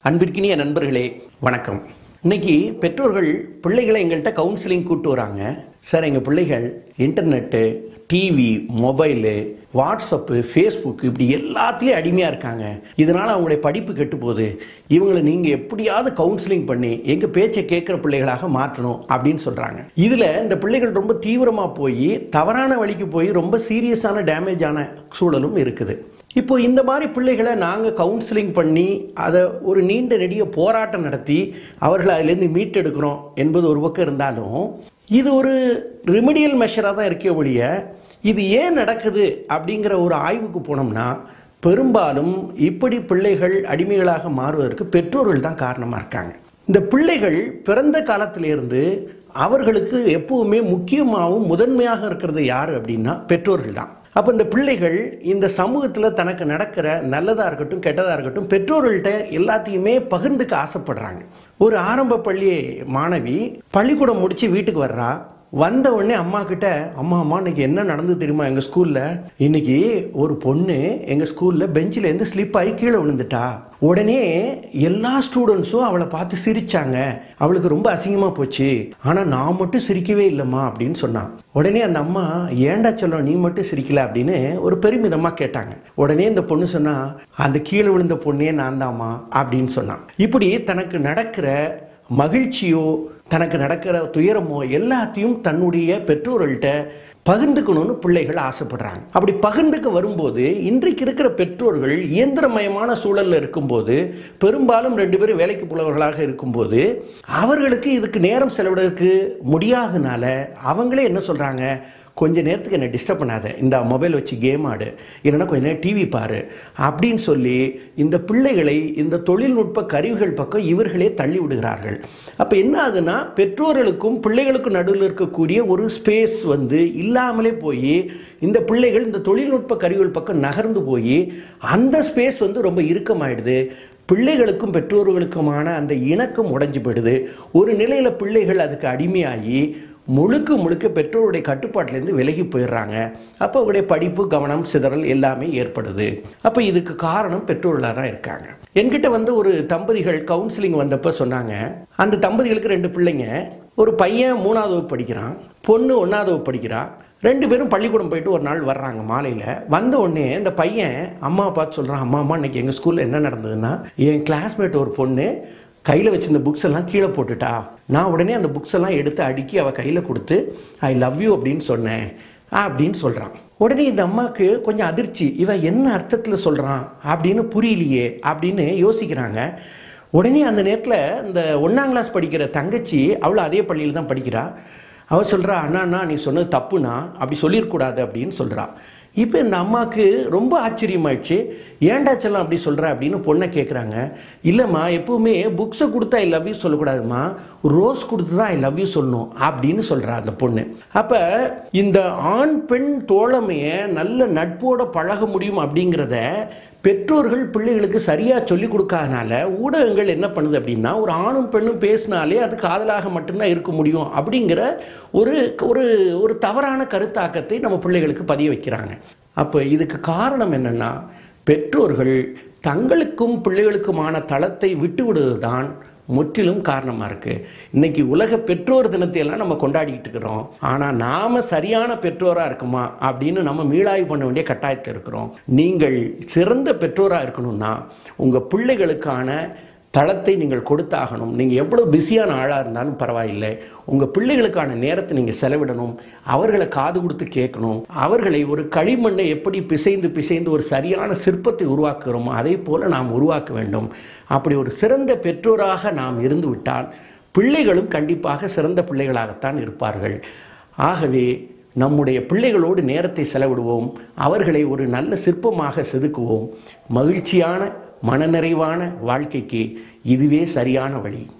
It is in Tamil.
அன்பிற்கினிய நண்பர்களே வணக்கம் இன்னைக்கு பெற்றோர்கள் பிள்ளைகளை எங்கள்கிட்ட கவுன்சிலிங் கூட்டு வராங்க சார் எங்கள் பிள்ளைகள் internet TV mobile WhatsApp Facebook இப்படி எல்லாத்துலேயும் அடிமையாக இருக்காங்க இதனால் அவங்களுடைய படிப்பு கெட்டு போகுது இவங்களை நீங்கள் எப்படியாவது கவுன்சிலிங் பண்ணி எங்கள் பேச்சை கேட்குற பிள்ளைகளாக மாற்றணும் அப்படின்னு சொல்கிறாங்க இதில் இந்த பிள்ளைகள் ரொம்ப தீவிரமாக போய் தவறான வழிக்கு போய் ரொம்ப சீரியஸான டேமேஜ் ஆன சூழலும் இருக்குது இப்போ இந்த மாதிரி பிள்ளைகளை நாங்கள் கவுன்சிலிங் பண்ணி அதை ஒரு நீண்ட நெடிய போராட்டம் நடத்தி அவர்களை அதிலேருந்து மீட்டெடுக்கிறோம் என்பது ஒரு பக்கம் இருந்தாலும் இது ஒரு ரெமிடியல் மெஷராக தான் இருக்கே ஒழிய இது ஏன் நடக்குது அப்படிங்கிற ஒரு ஆய்வுக்கு போனோம்னா பெரும்பாலும் இப்படி பிள்ளைகள் அடிமைகளாக மாறுவதற்கு பெற்றோர்கள் தான் காரணமாக இருக்காங்க இந்த பிள்ளைகள் பிறந்த காலத்திலிருந்து அவர்களுக்கு எப்பவுமே முக்கியமாகவும் முதன்மையாக இருக்கிறது யார் அப்படின்னா பெற்றோர்கள் தான் அப்போ இந்த பிள்ளைகள் இந்த சமூகத்தில் தனக்கு நடக்கிற நல்லதாக இருக்கட்டும் கெட்டதாக இருக்கட்டும் பெற்றோர்கள்ட்ட எல்லாத்தையுமே பகிர்ந்துக்க ஆசைப்படுறாங்க ஒரு ஆரம்ப பள்ளி மாணவி பள்ளிக்கூடம் முடித்து வீட்டுக்கு வர்றா வந்த உடனே அம்மா கிட்ட அம்மா அம்மா இன்னைக்கு என்ன நடந்தது தெரியுமா எங்கள் ஸ்கூலில் இன்னைக்கு ஒரு பொண்ணு எங்கள் ஸ்கூலில் பெஞ்சில் இருந்து ஸ்லிப் ஆகி கீழே விழுந்துட்டா உடனே எல்லா ஸ்டூடெண்ட்ஸும் அவளை பார்த்து சிரிச்சாங்க அவளுக்கு ரொம்ப அசிங்கமாக போச்சு ஆனால் நான் மட்டும் சிரிக்கவே இல்லைம்மா அப்படின்னு சொன்னான் உடனே அந்த அம்மா ஏண்டா சொல்ல நீ மட்டும் சிரிக்கல அப்படின்னு ஒரு பெருமிதமாக கேட்டாங்க உடனே இந்த பொண்ணு சொன்னா அந்த கீழே விழுந்த பொண்ணே நான் தாம்மா அப்படின்னு சொன்னான் இப்படி தனக்கு நடக்கிற மகிழ்ச்சியோ தனக்கு நடக்கிற துயரமோ எல்லாத்தையும் தன்னுடைய பெற்றோர்கள்ட்ட பகிர்ந்துக்கணும்னு பிள்ளைகள் ஆசைப்படுறாங்க அப்படி பகிர்ந்துக்க வரும்போது இன்றைக்கு இருக்கிற பெற்றோர்கள் இயந்திரமயமான சூழலில் இருக்கும்போது பெரும்பாலும் ரெண்டு பேரும் வேலைக்கு புலவர்களாக இருக்கும்போது அவர்களுக்கு இதுக்கு நேரம் செலவிடுறதுக்கு முடியாதனால அவங்களே என்ன சொல்கிறாங்க கொஞ்ச நேரத்துக்கு என்னை டிஸ்டர்ப் பண்ணாத இந்த மொபைல் வச்சு கேம் ஆடு இல்லைன்னா கொஞ்ச நேரம் டிவி பாரு அப்படின்னு சொல்லி இந்த பிள்ளைகளை இந்த தொழில்நுட்ப கருவிகள் பக்கம் இவர்களே தள்ளி விடுகிறார்கள் அப்போ என்ன ஆகுதுன்னா பெற்றோர்களுக்கும் பிள்ளைகளுக்கும் நடுவில் இருக்கக்கூடிய ஒரு ஸ்பேஸ் வந்து இல்லாமலே போய் இந்த பிள்ளைகள் இந்த தொழில்நுட்ப கருவிகள் பக்கம் நகர்ந்து போய் அந்த ஸ்பேஸ் வந்து ரொம்ப இறுக்கமாயிடுது பிள்ளைகளுக்கும் பெற்றோர்களுக்குமான அந்த இணக்கம் உடைஞ்சு போயிடுது ஒரு நிலையில் பிள்ளைகள் அதுக்கு அடிமையாகி முழுக்க முழுக்க பெற்றோருடைய கட்டுப்பாட்டிலேருந்து விலகி போயிடுறாங்க அப்போ அவருடைய படிப்பு கவனம் சிதறல் எல்லாமே ஏற்படுது அப்போ இதுக்கு காரணம் பெற்றோர்களாக தான் இருக்காங்க என்கிட்ட வந்து ஒரு தம்பதிகள் கவுன்சிலிங் வந்தப்போ சொன்னாங்க அந்த தம்பதிகளுக்கு ரெண்டு பிள்ளைங்க ஒரு பையன் மூணாவது வகுப்பு படிக்கிறான் பொண்ணு ஒன்றாவது வகுப்பு படிக்கிறா ரெண்டு பேரும் பள்ளிக்கூடம் போயிட்டு ஒரு நாள் வர்றாங்க மாலையில் வந்த உடனே இந்த பையன் அம்மா பார்த்து சொல்கிறான் அம்மா அம்மா இன்னைக்கு எங்கள் ஸ்கூலில் என்ன நடந்ததுன்னா என் கிளாஸ்மேட் ஒரு பொண்ணு கையில் வச்சிருந்த புக்ஸ் எல்லாம் கீழே போட்டுட்டா நான் உடனே அந்த புக்ஸ் எல்லாம் எடுத்து அடுக்கி அவள் கையில் கொடுத்து ஐ லவ் யூ அப்படின்னு சொன்னேன் அப்படின்னு சொல்கிறான் உடனே இந்த அம்மாவுக்கு கொஞ்சம் அதிர்ச்சி இவன் என்ன அர்த்தத்தில் சொல்கிறான் அப்படின்னு புரியலையே அப்படின்னு யோசிக்கிறாங்க உடனே அந்த நேரத்தில் இந்த ஒன்றாம் கிளாஸ் படிக்கிற தங்கச்சி அவளும் அதே பள்ளியில் தான் படிக்கிறா அவள் சொல்கிறா அண்ணா அண்ணா நீ சொன்னது தப்புண்ணா அப்படி சொல்லிடக்கூடாது அப்படின்னு சொல்கிறா இப்போ இந்த அம்மாவுக்கு ரொம்ப ஆச்சரியமாயிடுச்சு ஏன்டா செல்லம் அப்படி சொல்கிற அப்படின்னு பொண்ணை கேட்குறாங்க இல்லைம்மா எப்பவுமே புக்ஸை கொடுத்தா ஐ லவ் யூ சொல்லக்கூடாதும்மா ரோஸ் கொடுத்து தான் ஐ லவ் யூ சொல்லணும் அப்படின்னு சொல்கிறா அந்த பொண்ணு அப்போ இந்த ஆண் பெண் தோழமையை நல்ல நட்போட பழக முடியும் அப்படிங்கிறத பெற்றோர்கள் பிள்ளைகளுக்கு சரியாக சொல்லி கொடுக்காதனால ஊடகங்கள் என்ன பண்ணுது அப்படின்னா ஒரு ஆணும் பெண்ணும் பேசினாலே அது காதலாக மட்டும்தான் இருக்க முடியும் அப்படிங்கிற ஒரு ஒரு ஒரு தவறான கருத்தாக்கத்தை நம்ம பிள்ளைகளுக்கு பதிய வைக்கிறாங்க அப்போ இதுக்கு காரணம் என்னென்னா பெற்றோர்கள் தங்களுக்கும் பிள்ளைகளுக்குமான தளத்தை விட்டு விடுவது தான் முற்றிலும் காரணமாக இருக்குது இன்னைக்கு உலக பெற்றோர் தினத்தை எல்லாம் நம்ம கொண்டாடிக்கிட்டு இருக்கிறோம் ஆனால் நாம் சரியான பெற்றோராக இருக்குமா அப்படின்னு நம்ம மீளாய்வு பண்ண வேண்டிய கட்டாயத்தில் இருக்கிறோம் நீங்கள் சிறந்த பெற்றோராக இருக்கணும்னா உங்கள் பிள்ளைகளுக்கான தளத்தை நீங்கள் கொடுத்தாகணும் நீங்கள் எவ்வளோ பிஸியான ஆளாக இருந்தாலும் பரவாயில்லை உங்கள் பிள்ளைகளுக்கான நேரத்தை நீங்கள் செலவிடணும் அவர்களை காது கொடுத்து கேட்கணும் அவர்களை ஒரு களிமண்ணை எப்படி பிசைந்து பிசைந்து ஒரு சரியான சிற்பத்தை உருவாக்குகிறோமோ அதே போல் நாம் உருவாக்க வேண்டும் அப்படி ஒரு சிறந்த பெற்றோராக நாம் இருந்து விட்டால் பிள்ளைகளும் கண்டிப்பாக சிறந்த பிள்ளைகளாகத்தான் இருப்பார்கள் ஆகவே நம்முடைய பிள்ளைகளோடு நேரத்தை செலவிடுவோம் அவர்களை ஒரு நல்ல சிற்பமாக செதுக்குவோம் மகிழ்ச்சியான மனநிறைவான வாழ்க்கைக்கு இதுவே சரியான வழி